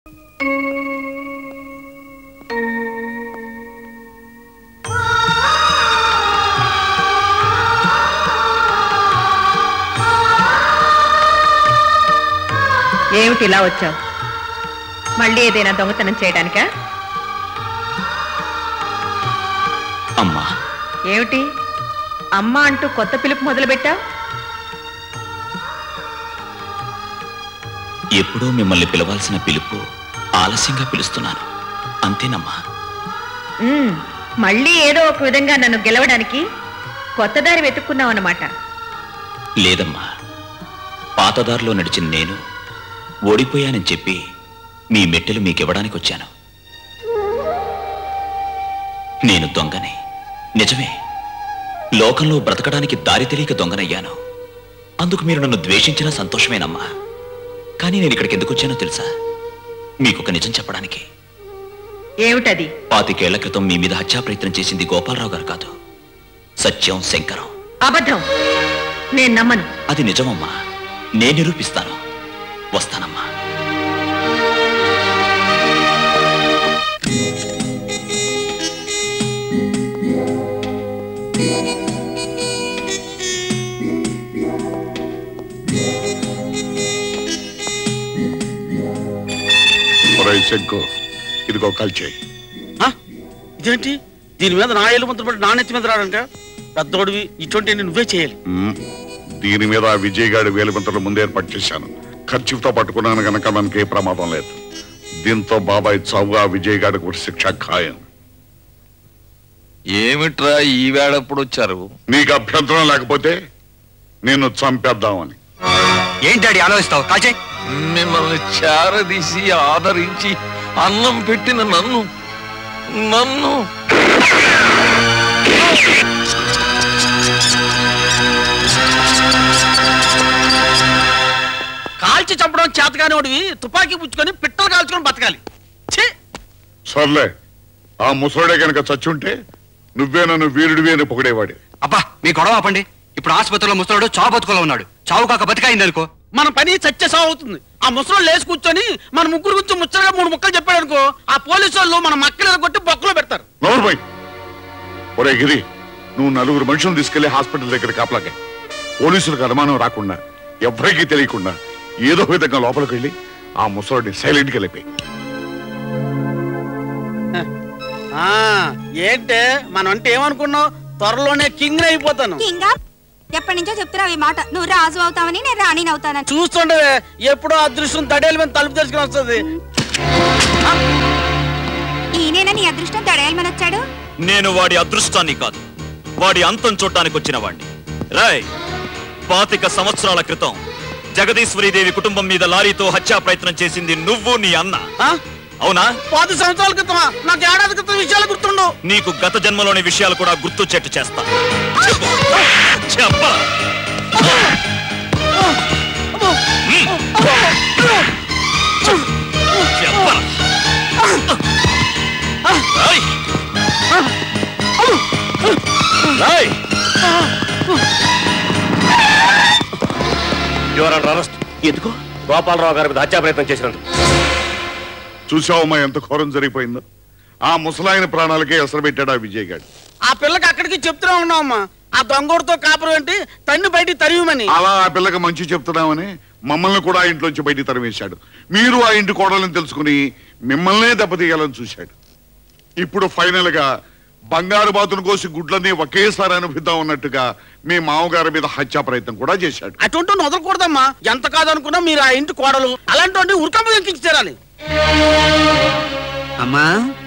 ఏమిటి ఇలా వచ్చావు మళ్ళీ ఏదైనా దొంగతనం చేయడానికా అమ్మా ఏమిటి అమ్మ అంటూ కొత్త పిలుపు మొదలుపెట్టావు ఎప్పుడో మిమ్మల్ని పిలవాల్సిన పిలుపు ఆలస్యంగా పిలుస్తున్నాను అంతేనమ్మా ఉమ్, మళ్ళీ ఏదో ఒక విధంగా నన్ను గెలవడానికి కొత్త దారి వెతుక్కున్నావు అన్నమాట లేదమ్మా పాతదారిలో నడిచిన నేను ఓడిపోయానని చెప్పి మీ మెట్టెలు మీకివ్వడానికి వచ్చాను నేను దొంగని నిజమే లోకంలో బ్రతకడానికి దారి తెలియక దొంగనయ్యాను అందుకు మీరు నన్ను ద్వేషించిన సంతోషమేనమ్మా కానీ నేను ఇక్కడికి ఎందుకు వచ్చానో తెలుసా మీకొక నిజం చెప్పడానికి ఏమిటది పాతికేళ్ల క్రితం మీ మీద హత్యా ప్రయత్నం చేసింది గోపాలరావు గారు కాదు సత్యం శంకరం అబద్ధం నేను నమ్మను అది నిజమమ్మా నేను నిరూపిస్తాను వస్తానమ్మా ఒరేయ్ శంకు ఇదిగో కలిచేయి ఆ? ఇదేంటి దీని మీద నా ఏళ్ళు మంత్రి పడి నా నెత్తి మీద రాడంట పెద్దోడివి ఇటువంటి నువ్వే చేయాలి మ్మ్. దీని మీద ఆ విజయ్ గారి వేలిమంతలు ముందే ఏర్పాటు చేశాను ఖర్చుతో పట్టుకున్నాను గనక మనకి ఏ ప్రమాదం లేదు దీంతో బాబాయ్ చావు ఆ విజయ్ గారికి ఒక శిక్ష ఖాయం ఏమిట్రా ఈ వేళప్పుడు వచ్చారు నీకు అభ్యంతరం లేకపోతే నిన్ను చంపేద్దామని ఏంటి ఆలోచిస్తావు కాల్చే మిమ్మల్ని చేరదీసి ఆదరించి అన్నం పెట్టిన నన్ను నన్ను కాల్చి చంపడం చేతగానే వాడివి తుపాకీ పుచ్చుకొని పిట్టలు కాల్చుకొని బతకాలి ఛీ! సర్లే ఆ ముసలోడే గనక చచ్చుంటే నువ్వే నన్ను వీరుడివి అని పొగిడేవాడి అబ్బా మీ గొడవ ఆపండి ఇప్పుడు ఆసుపత్రిలో ముసలాడు చావు బతుకులో ఉన్నాడు చావు కాక బతికైంది అనుకో మన పని చచ్చే సావు అవుతుంది ఆ ముసలో లేచి కూర్చొని మన ముగ్గురు గురించి ముచ్చటగా మూడు ముక్కలు చెప్పాడు అనుకో ఆ పోలీసు వాళ్ళు మన మక్కలు కొట్టి బొక్కలో పెడతారు నోరుపై ఒరే గిరి నువ్వు నలుగురు మనుషులను తీసుకెళ్లి హాస్పిటల్ దగ్గర కాపలాకే పోలీసులకు అనుమానం రాకుండా ఎవ్వరికీ తెలియకుండా ఏదో విధంగా లోపలికి వెళ్ళి ఆ ముసలోడిని సైలెంట్కి వెళ్ళిపోయి ఆ ఏంటే మనం అంటే ఏమనుకున్నావు త్వరలోనే కింగ్ అయిపోతాను ఇంకా ఎప్పటి నుంచో చెప్తున్నావు ఈ మాట నువ్వు రాజు అవుతావని నేను రాణిని అవుతానని చూస్తుండవే ఎప్పుడో అదృష్టం తడేలు మీద తలుపు తెరుచుకుని వస్తుంది ఈయనేనా నీ అదృష్టం తడేయాలని వచ్చాడు నేను వాడి అదృష్టాన్ని కాదు వాడి అంతం చూడటానికి వచ్చిన వాడిని రాయ్ పాతిక సంవత్సరాల క్రితం జగదీశ్వరీదేవి కుటుంబం మీద లారీతో హత్యా ప్రయత్నం చేసింది నువ్వు నీ అన్న ఆ? అవునా పది సంవత్సరాల క్రితమా నాకు ఏడాది క్రితం విషయాలు గుర్తుండవు నీకు గత జన్మలోని విషయాలు కూడా గుర్తొచ్చేట్టు చేస్తా చెప్పు చెప్పరా చెప్పరా రాయ్. రాయ్. ఎందుకు గోపాలరావు గారి మీద హత్యా ప్రయత్నం చేసినందుకు చూసావమ్మా ఎంత ఘోరం జరిగిపోయిందో ఆ ముసలాయన ప్రాణాలకే ఎసరు పెట్టాడు ఆ విజయ్ గారు ఆ పిల్లకి అక్కడికి చెప్తూనే ఉన్నావమ్మా ఆ దొంగోడితో కాపురం ఏంటి తన్ని బయటికి తరియుమని అలా ఆ పిల్లకి మంచి చెప్తున్నామని మమ్మల్ని కూడా ఆ ఇంట్లోంచి బయటికి తరిమేశాడు మీరు ఆ ఇంటి కోడలని తెలుసుకుని మిమ్మల్నే దెబ్బతీయాలని చూశాడు ఇప్పుడు ఫైనల్ గా బంగారు బాతును కోసి గుడ్లన్నీ ఒకేసారి అనుభవిద్దాం అన్నట్టుగా మీ మామగారి మీద హత్యా ప్రయత్నం కూడా చేశాడు అటువంటి వదలకూడదమ్మా ఎంత కాదనుకున్నా మీరు ఆ ఇంటి కోడలు అలాంటి ఉరకమ్మ ఎక్కించి తీరాలి అమ్మా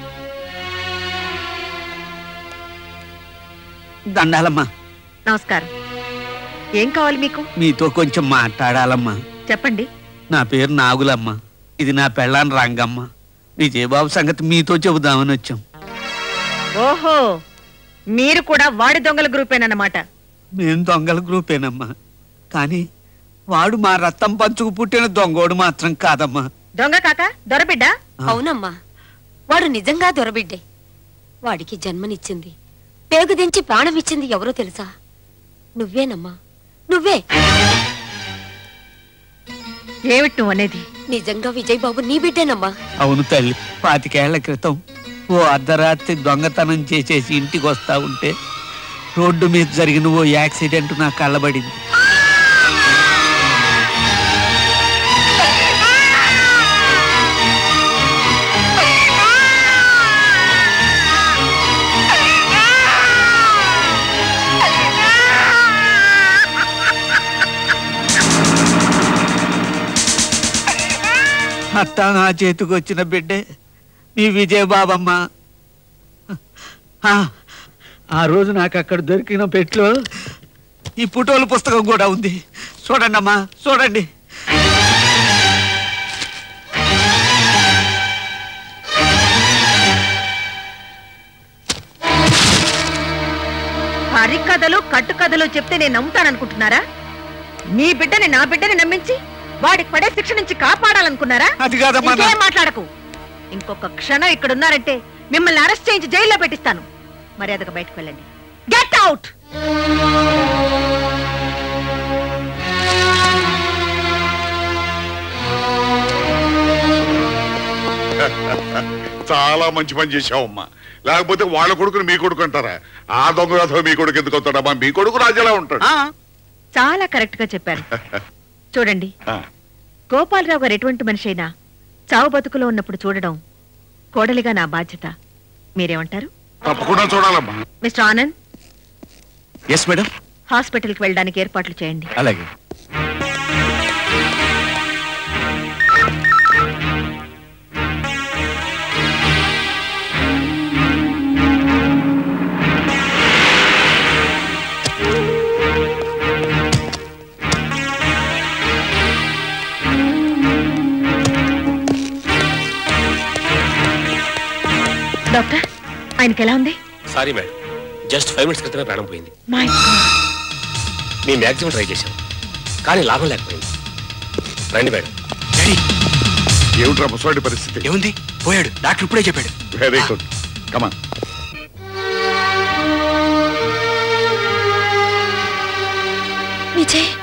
దండాలమ్మా నమస్కారం ఏం కావాలి మీకు మీతో కొంచెం మాట్లాడాలమ్మా చెప్పండి నా పేరు నాగులమ్మ ఇది నా పెళ్ళాన్ రంగమ్మ విజయబాబు సంగతి మీతో చెబుదామని వచ్చాం ఓహో మీరు కూడా వాడి దొంగల గ్రూపేనన్నమాట మేము దొంగల గ్రూపేనమ్మా కానీ వాడు మా రక్తం పంచుకు పుట్టిన దొంగోడు మాత్రం కాదమ్మా దొంగ కాక దొరబిడ్డా అవునమ్మా వాడు నిజంగా దొరబిడ్డే వాడికి జన్మనిచ్చింది పేగు దించి ప్రాణమిచ్చింది ఎవరో తెలుసా నువ్వేనమ్మా నువ్వే ఏమిటి నువ్వు అనేది నిజంగా విజయ్ బాబు నీ బిడ్డేనమ్మా అవును తల్లి పాతికేళ్ల క్రితం ఓ అర్ధరాత్రి దొంగతనం చేసేసి ఇంటికి వస్తా ఉంటే రోడ్డు మీద జరిగిన ఓ యాక్సిడెంట్ నా కళ్ళబడింది అట్టా నా చేతికి వచ్చిన బిడ్డే నీ విజయబాబమ్మ ఆ, ఆ రోజు నాకు అక్కడ దొరికిన పెట్లో ఈ పుటోల పుస్తకం కూడా ఉంది చూడండి అమ్మా చూడండి హరికథలు కట్టుకథలు చెప్తే నేను నమ్ముతాననుకుంటున్నారా మీ బిడ్డని నా బిడ్డని నమ్మించి వాడికి పడే శిక్ష నుంచి కాపాడాలనుకున్నారా అది కాదమ్మా నా- ఇంకేం మాట్లాడకు ఇంకొక క్షణం ఇక్కడ ఉన్నారంటే మిమ్మల్ని అరెస్ట్ చేయించి జైల్లో పెట్టిస్తాను మర్యాదగా బయటకు వెళ్ళండి గెట్ అవుట్ చాలా మంచి పని చేశావమ్మా లేకపోతే వాళ్ళ కొడుకుని మీ కొడుకు అంటారా ఆ దొంగ రథం మీ కొడుకు ఎందుకు అవుతాడమ్మా మీ కొడుకు రాజాలా ఉంటాడు ఆ, చాలా కరెక్ట్ గా చెప్పారు చూడండి ఆ, గోపాలరావు గారు ఎటువంటి మనిషి అయినా చావు బతుకులో ఉన్నప్పుడు చూడడం కోడలిగా నా బాధ్యత మీరేమంటారు తప్పకుండా చూడాలమ్మా మిస్టర్ ఆనంద్ ఎస్ మేడం హాస్పిటల్కి వెళ్ళడానికి ఏర్పాట్లు చేయండి అలాగే డాక్టర్ ఆయనకి ఎలా ఉంది sorry madam just five minutes క్రితమే ప్రాణం పోయింది మై మీ మ్యాక్సిమం ట్రై చేశాం కానీ లాభం లేకపోయింది రండి మేడం ఏమిట్రా ముసలాడి పరిస్థితి ఏముంది పోయాడు డాక్టర్ ఇప్పుడే చెప్పాడు వెరీ గుడ్ కమాన్ విజయ్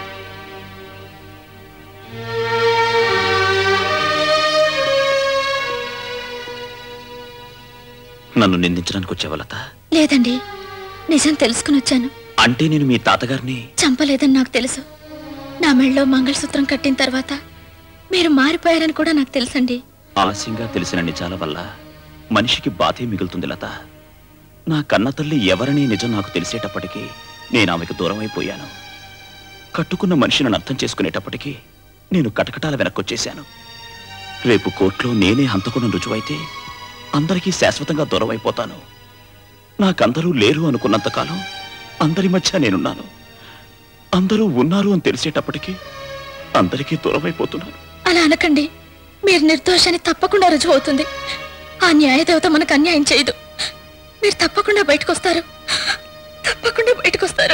నన్ను నిందించడానికి వచ్చావా లత లేదండి నిజం తెలుసుకుని వచ్చాను అంటే నేను మీ తాతగారిని చంపలేదని నాకు తెలుసు నా మెళ్ళలో మంగళసూత్రం కట్టిన తర్వాత మీరు మారిపోయారని కూడా నాకు తెలుసండి ఆలస్యంగా తెలిసిన నిజాల వల్ల మనిషికి బాధే మిగులుతుంది లత నా కన్న తల్లి ఎవరని నిజం నాకు తెలిసేటప్పటికీ నేను ఆమెకు దూరం అయిపోయాను కట్టుకున్న మనిషిని అర్థం చేసుకునేటప్పటికీ నేను కటకటాల వెనక్కొచ్చేశాను రేపు కోర్టులో నేనే హంతకున్న రుజువైతే అందరికీ శాశ్వతంగా దూరం అయిపోతాను నాకందరూ లేరు అనుకున్నంతకాలం అందరి మధ్య నేనున్నాను అందరూ ఉన్నారు అని తెలిసేటప్పటికీ అందరికీ దూరం అయిపోతున్నాను అలా అనకండి మీరు నిర్దోషాన్ని తప్పకుండా రుజువు అవుతుంది ఆ న్యాయదేవత మనకు అన్యాయం చేయదు మీరు తప్పకుండా బయటకు వస్తారు తప్పకుండా బయటకు వస్తారు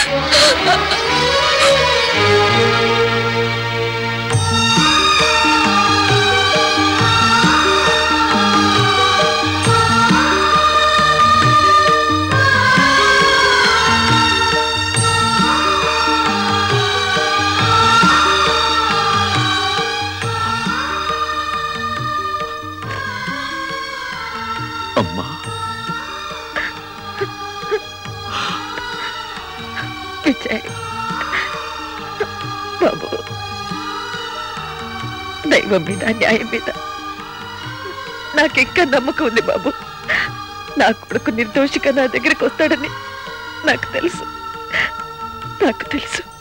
అమ్మా విజయ్ బాబు దైవం మీద న్యాయం మీద నాకెక్క నమ్మకం ఉంది బాబు నా కొడుకు నిర్దోషిగా నా దగ్గరికి వస్తాడని నాకు తెలుసు నాకు తెలుసు